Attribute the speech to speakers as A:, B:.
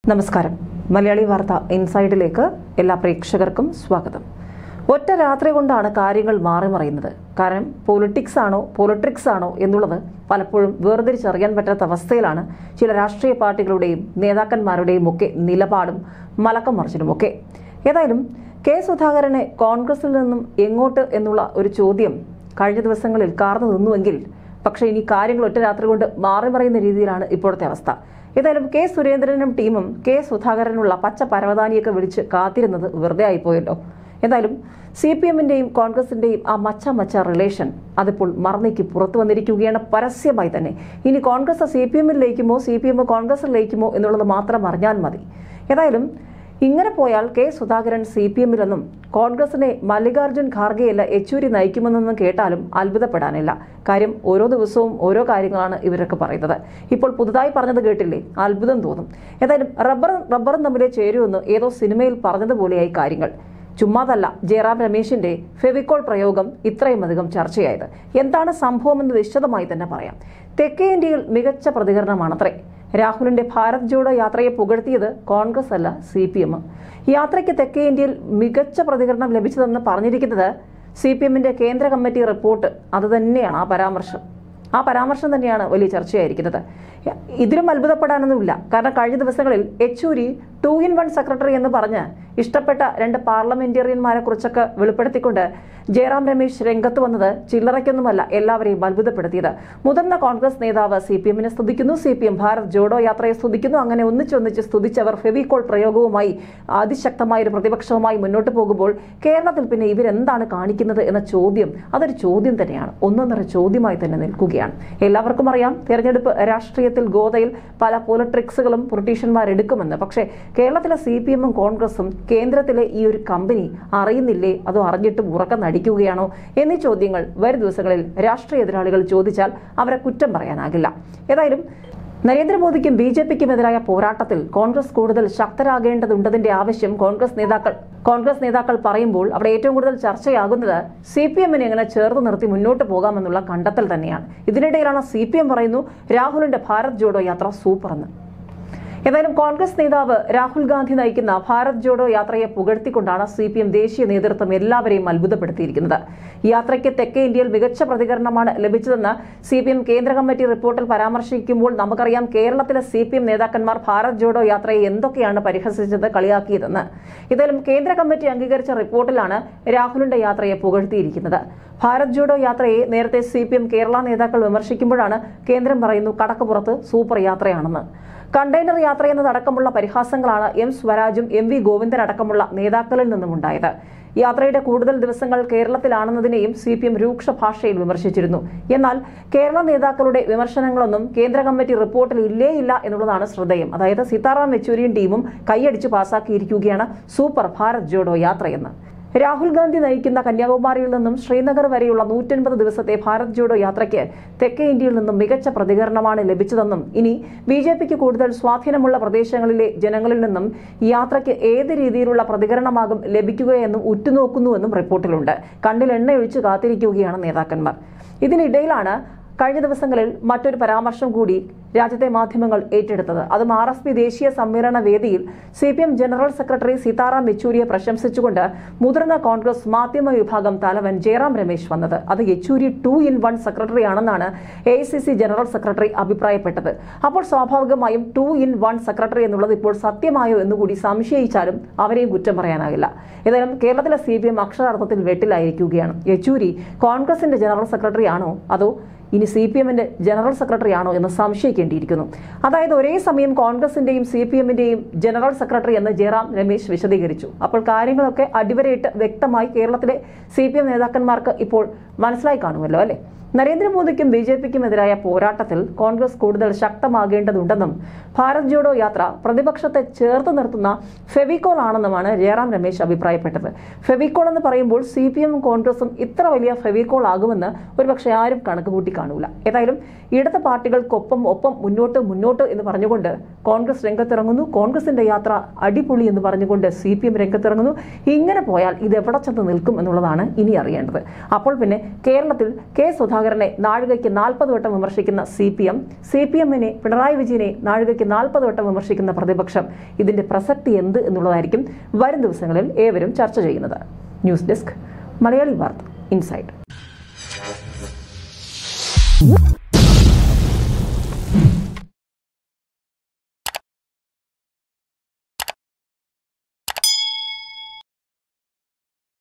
A: നമസ്കാരം മലയാളി വാർത്ത ഇൻസൈഡിലേക്ക് എല്ലാ പ്രേക്ഷകർക്കും സ്വാഗതം ഒറ്റ രാത്രി കൊണ്ടാണ് കാര്യങ്ങൾ മാറി മറിയുന്നത് കാരണം പൊളിറ്റിക്സ് ആണോ പൊളിട്രിക്സ് ആണോ എന്നുള്ളത് പലപ്പോഴും വേർതിരിച്ചറിയാൻ പറ്റാത്ത അവസ്ഥയിലാണ് ചില രാഷ്ട്രീയ പാർട്ടികളുടെയും നേതാക്കന്മാരുടെയും ഒക്കെ നിലപാടും മലക്കം മറിച്ചിലുമൊക്കെ ഏതായാലും കെ സുധാകരനെ കോൺഗ്രസിൽ നിന്നും എങ്ങോട്ട് എന്നുള്ള ഒരു ചോദ്യം കഴിഞ്ഞ ദിവസങ്ങളിൽ കാർന്നു നിന്നുവെങ്കിൽ പക്ഷേ ഇനി കാര്യങ്ങൾ ഒറ്റ രാത്രി കൊണ്ട് മാറി മറിയുന്ന രീതിയിലാണ് ഇപ്പോഴത്തെ അവസ്ഥ ഏതായാലും കെ സുരേന്ദ്രനും ടീമും കെ സുധാകരനുള്ള പച്ച പരവതാനിയൊക്കെ വിളിച്ച് കാത്തിരുന്നത് വെറുതെ ആയിപ്പോയല്ലോ എന്തായാലും സി പി എമ്മിന്റെയും കോൺഗ്രസിന്റെയും ആ മച്ച മച്ച റിലേഷൻ അതിപ്പോൾ മറന്നേക്ക് പുറത്തു വന്നിരിക്കുകയാണ് പരസ്യമായി തന്നെ ഇനി കോൺഗ്രസ് സി പി എമ്മിൽ ലയിക്കുമോ സി പി എം കോൺഗ്രസിൽ ലയിക്കുമോ എന്നുള്ളത് മാത്രം അറിഞ്ഞാൽ മതി ഏതായാലും ഇങ്ങനെ പോയാൽ കെ സുധാകരൻ സി പി എമ്മിലെന്നും കോൺഗ്രസിനെ മല്ലികാർജ്ജുൻ ഖാർഗെയല്ല യെച്ചൂരി നയിക്കുമെന്നൊന്നും കേട്ടാലും അത്ഭുതപ്പെടാനില്ല കാര്യം ഓരോ ദിവസവും ഓരോ കാര്യങ്ങളാണ് ഇവരൊക്കെ പറയുന്നത് ഇപ്പോൾ പുതുതായി പറഞ്ഞത് കേട്ടില്ലേ അത്ഭുതം തോന്നും ഏതായാലും റബ്ബറും റബ്ബറും തമ്മിലെ ചേരുമെന്ന് ഏതോ സിനിമയിൽ പറഞ്ഞതുപോലെയായി കാര്യങ്ങൾ ചുമ്മാതല്ല ജയറാം രമേശിന്റെ ഫെവിക്കോൾ പ്രയോഗം ഇത്രയും അധികം ചർച്ചയായത് എന്താണ് സംഭവമെന്ന് വിശദമായി തന്നെ പറയാം തെക്കേ ഇന്ത്യയിൽ മികച്ച പ്രതികരണമാണത്രേ രാഹുലിന്റെ ഭാരത് ജോഡോ യാത്രയെ പുകഴ്ത്തിയത് കോൺഗ്രസ് അല്ല സി പി എം യാത്രയ്ക്ക് തെക്കേ ഇന്ത്യയിൽ മികച്ച പ്രതികരണം ലഭിച്ചതെന്ന് പറഞ്ഞിരിക്കുന്നത് സി പി എമ്മിന്റെ കേന്ദ്ര കമ്മിറ്റി റിപ്പോർട്ട് അത് തന്നെയാണ് ആ പരാമർശം ആ പരാമർശം തന്നെയാണ് വലിയ ചർച്ചയായിരിക്കുന്നത് ഇതിലും അത്ഭുതപ്പെടാനൊന്നുമില്ല കാരണം കഴിഞ്ഞ ദിവസങ്ങളിൽ Yechury two in one secretary എന്ന് പറഞ്ഞ് ഇഷ്ടപ്പെട്ട രണ്ട് പാർലമെന്റേറിയന്മാരെ കുറിച്ചൊക്കെ വെളിപ്പെടുത്തിക്കൊണ്ട് ജയറാം രമേശ് രംഗത്ത് വന്നത് ചില്ലറയ്ക്കൊന്നുമല്ല എല്ലാവരെയും അത്ഭുതപ്പെടുത്തിയത് മുതിർന്ന കോൺഗ്രസ് നേതാവ് സി പി എമ്മിനെ സ്തുതിക്കുന്നു C P M Bharat Jodo യാത്രയെ സ്തുതിക്കുന്നു അങ്ങനെ ഒന്നിച്ചൊന്നിച്ച് സ്തുതിച്ചവർ ഫെവിക്കോൾ പ്രയോഗവുമായി അതിശക്തമായ ഒരു പ്രതിപക്ഷവുമായി മുന്നോട്ട് പോകുമ്പോൾ കേരളത്തിൽ പിന്നെ ഇവരെന്താണ് കാണിക്കുന്നത് എന്ന ചോദ്യം അതൊരു ചോദ്യം തന്നെയാണ് ഒന്നൊന്നര ചോദ്യമായി തന്നെ നിൽക്കുകയാണ് എല്ലാവർക്കും അറിയാം തെരഞ്ഞെടുപ്പ് രാഷ്ട്രീയത്തിൽ ഗോതയിൽ പല പൊളിട്രിക്സുകളും പൊളിറ്റീഷ്യന്മാർ എടുക്കുമെന്ന് പക്ഷേ കേരളത്തിലെ സി പി എമ്മും കോൺഗ്രസും കേന്ദ്രത്തിലെ ഈ ഒരു കമ്പനി അറിയുന്നില്ലേ അതോ അറിഞ്ഞിട്ടും ഉറക്കം നടിക്കുകയാണോ എന്നീ ചോദ്യങ്ങൾ വരും ദിവസങ്ങളിൽ രാഷ്ട്രീയ എതിരാളികൾ ചോദിച്ചാൽ അവരെ കുറ്റം പറയാനാകില്ല ഏതായാലും നരേന്ദ്രമോദിക്കും ബി ജെ പിക്കും എതിരായ പോരാട്ടത്തിൽ കോൺഗ്രസ് കൂടുതൽ ശക്തരാകേണ്ടതുണ്ടതിന്റെ ആവശ്യം കോൺഗ്രസ് നേതാക്കൾ കോൺഗ്രസ് നേതാക്കൾ പറയുമ്പോൾ അവിടെ ഏറ്റവും കൂടുതൽ ചർച്ചയാകുന്നത് സി പി എമ്മിനെ എങ്ങനെ ചേർത്ത് നിർത്തി മുന്നോട്ട് പോകാമെന്നുള്ള കണ്ടെത്തൽ തന്നെയാണ് ഇതിനിടയിലാണ് സി പി എം പറയുന്നു രാഹുലിന്റെ ഭാരത് ജോഡോ യാത്ര സൂപ്പറെന്ന് ഏതായാലും കോൺഗ്രസ് നേതാവ് രാഹുൽ ഗാന്ധി നയിക്കുന്ന ഭാരത് ജോഡോ യാത്രയെ പുകഴ്ത്തിക്കൊണ്ടാണ് സി പി എം ദേശീയ നേതൃത്വം എല്ലാവരെയും അത്ഭുതപ്പെടുത്തിയിരിക്കുന്നത് യാത്രയ്ക്ക് തെക്കേ ഇന്ത്യയിൽ മികച്ച പ്രതികരണമാണ് ലഭിച്ചതെന്ന് സി പി എം കേന്ദ്ര കമ്മിറ്റി റിപ്പോർട്ടിൽ പരാമർശിക്കുമ്പോൾ നമുക്കറിയാം കേരളത്തിലെ സി പി എം നേതാക്കന്മാർ ഭാരത് ജോഡോ യാത്രയെ എന്തൊക്കെയാണ് പരിഹസിച്ചത് കളിയാക്കിയതെന്ന് ഏതായാലും കേന്ദ്ര കമ്മിറ്റി അംഗീകരിച്ച റിപ്പോർട്ടിലാണ് രാഹുലിന്റെ യാത്രയെ പുകഴ്ത്തിയിരിക്കുന്നത് ഭാരത് ജോഡോ യാത്രയെ നേരത്തെ സി പി എം കേരള നേതാക്കൾ വിമർശിക്കുമ്പോഴാണ് കേന്ദ്രം പറയുന്നു കടക്കുപുറത്ത് സൂപ്പർ യാത്രയാണെന്ന് കണ്ടെയ്നർ യാത്ര എന്നതടക്കമുള്ള പരിഹാസങ്ങളാണ് എം സ്വരാജും എം വി ഗോവിന്ദൻ അടക്കമുള്ള നേതാക്കളിൽ നിന്നുമുണ്ടായത് യാത്രയുടെ കൂടുതൽ ദിവസങ്ങൾ കേരളത്തിലാണെന്നതിനെയും സി പി എം രൂക്ഷ ഭാഷയിൽ വിമർശിച്ചിരുന്നു എന്നാൽ കേരള നേതാക്കളുടെ വിമർശനങ്ങളൊന്നും കേന്ദ്ര കമ്മിറ്റി റിപ്പോർട്ടിൽ ഇല്ലേ ഇല്ല എന്നുള്ളതാണ് ശ്രദ്ധേയം അതായത് സീതാറാം യെച്ചൂരിയും ടീമും കൈയടിച്ച് പാസാക്കിയിരിക്കുകയാണ് സൂപ്പർ ഭാരത് ജോഡോ യാത്രയെന്ന് രാഹുൽ ഗാന്ധി നയിക്കുന്ന കന്യാകുമാരിയിൽ നിന്നും ശ്രീനഗർ വരെയുള്ള നൂറ്റൻപത് ദിവസത്തെ ഭാരത് ജോഡോ യാത്രയ്ക്ക് തെക്കേ ഇന്ത്യയിൽ നിന്നും മികച്ച പ്രതികരണമാണ് ലഭിച്ചതെന്നും ഇനി ബി ജെ പിക്ക് കൂടുതൽ സ്വാധീനമുള്ള പ്രദേശങ്ങളിലെ ജനങ്ങളിൽ നിന്നും യാത്രയ്ക്ക് ഏത് രീതിയിലുള്ള പ്രതികരണമാകും ലഭിക്കുകയെന്നും ഉറ്റുനോക്കുന്നുവെന്നും റിപ്പോർട്ടിലുണ്ട് കണ്ണിൽ എണ്ണയൊഴിച്ച് കാത്തിരിക്കുകയാണ് നേതാക്കന്മാർ ഇതിനിടയിലാണ് കഴിഞ്ഞ ദിവസങ്ങളിൽ മറ്റൊരു പരാമർശം കൂടി രാജ്യത്തെ മാധ്യമങ്ങൾ ഏറ്റെടുത്തത് അതും ആർ എസ് പി ദേശീയ സമ്മേളന വേദിയിൽ C P M general secretary Sitaram യെച്ചൂരിയെ പ്രശംസിച്ചുകൊണ്ട് മുതിർന്ന കോൺഗ്രസ് മാധ്യമ വിഭാഗം തലവൻ ജയറാം രമേശ് വന്നത് അത് Yechury two in one secretary ആണെന്നാണ് എ ജനറൽ സെക്രട്ടറി അഭിപ്രായപ്പെട്ടത് അപ്പോൾ സ്വാഭാവികമായും ടു ഇൻ വൺ സെക്രട്ടറി എന്നുള്ളത് ഇപ്പോൾ സത്യമായോ എന്നുകൂടി സംശയിച്ചാലും അവരെയും കുറ്റം പറയാനാകില്ല ഏതായാലും കേരളത്തിലെ സി പി എം അക്ഷരാർത്ഥത്തിൽ വെട്ടിലായിരിക്കുകയാണ് യെച്ചൂരി കോൺഗ്രസിന്റെ ജനറൽ സെക്രട്ടറി ആണോ അതോ ഇനി സി പി എമ്മിന്റെ ജനറൽ സെക്രട്ടറി ആണോ എന്ന് സംശയിക്കേണ്ടിയിരിക്കുന്നു അതായത് ഒരേ സമയം കോൺഗ്രസിന്റെയും സി പി എമ്മിന്റെയും ജനറൽ സെക്രട്ടറി എന്ന് ജയറാം രമേശ് വിശദീകരിച്ചു അപ്പോൾ കാര്യങ്ങളൊക്കെ അടിവരയിട്ട് വ്യക്തമായി കേരളത്തിലെ സി പി എം നേതാക്കന്മാർക്ക് ഇപ്പോൾ മനസ്സിലായി കാണുമല്ലോ അല്ലെ നരേന്ദ്രമോദിക്കും ബി ജെ പിക്കും എതിരായ പോരാട്ടത്തിൽ കോൺഗ്രസ് കൂടുതൽ ശക്തമാകേണ്ടതുണ്ടെന്നും ഭാരത് ജോഡോ യാത്ര പ്രതിപക്ഷത്തെ ചേർത്ത് നിർത്തുന്ന ഫെവിക്കോൾ ആണെന്നുമാണ് ജയറാം രമേശ് അഭിപ്രായപ്പെട്ടത് ഫെവിക്കോൾ എന്ന് പറയുമ്പോൾ സി പി എമ്മും കോൺഗ്രസും ഇത്ര വലിയ ഫെവിക്കോൾ ആകുമെന്ന് ഒരുപക്ഷെ ആരും കണക്ക് കൂട്ടി കാണൂല ഏതായാലും ഇടത് പാർട്ടികൾക്കൊപ്പം ഒപ്പം മുന്നോട്ട് മുന്നോട്ട് എന്ന് പറഞ്ഞുകൊണ്ട് കോൺഗ്രസ് രംഗത്തിറങ്ങുന്നു കോൺഗ്രസിന്റെ യാത്ര അടിപൊളി എന്ന് പറഞ്ഞുകൊണ്ട് സി പി എം രംഗത്തിറങ്ങുന്നു ഇങ്ങനെ പോയാൽ ഇത് എവിടെ ചെന്ന് നിൽക്കും എന്നുള്ളതാണ് ഇനി അറിയേണ്ടത് അപ്പോൾ പിന്നെ കേരളത്തിൽ കെ സുധാകരൻ സുധാകരനെ നാഴികയ്ക്ക് നാൽപ്പത് വട്ടം വിമർശിക്കുന്ന C P M C P എമ്മിനെ പിണറായി വിജയനെ നാഴികയ്ക്ക് നാൽപ്പത് വട്ടം വിമർശിക്കുന്ന പ്രതിപക്ഷം ഇതിന്റെ പ്രസക്തി എന്ത് എന്നുള്ളതായിരിക്കും വരും ദിവസങ്ങളിൽ ഏവരും ചർച്ച ചെയ്യുന്നത് ന്യൂസ് ഡെസ്ക് മലയാളി വാർത്ത ഇൻസൈഡ്